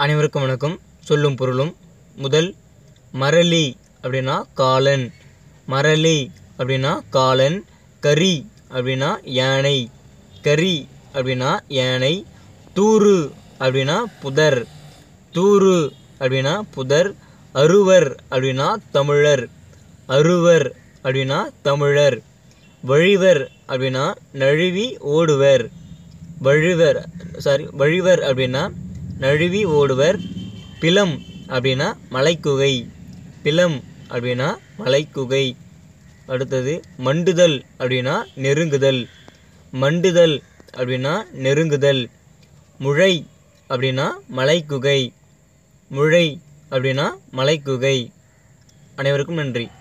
அனைவருக்கும் வணக்கம் சொல்லும் பொருளும் முதல் மரளி அப்படின்னா காலன் மரளி அப்படின்னா காலன் கரி அப்படின்னா யானை கரி அப்படின்னா யானை தூறு அப்படின்னா புதர் தூறு அப்படின்னா புதர் அருவர் அப்படின்னா தமிழர் அருவர் அப்படின்னா தமிழர் வழிவர் அப்படின்னா நழுவி ஓடுவர் வழுவர் சாரி வழிவர் அப்படின்னா நழுவி ஓடுவர் பிலம் அப்படின்னா மலைக்குகை பிலம் அப்படின்னா மலைக்குகை அடுத்தது மண்டுதல் அப்படின்னா நெருங்குதல் மண்டுதல் அப்படின்னா நெருங்குதல் முழை அப்படின்னா மலைக்குகை முழை அப்படின்னா மலைக்குகை அனைவருக்கும் நன்றி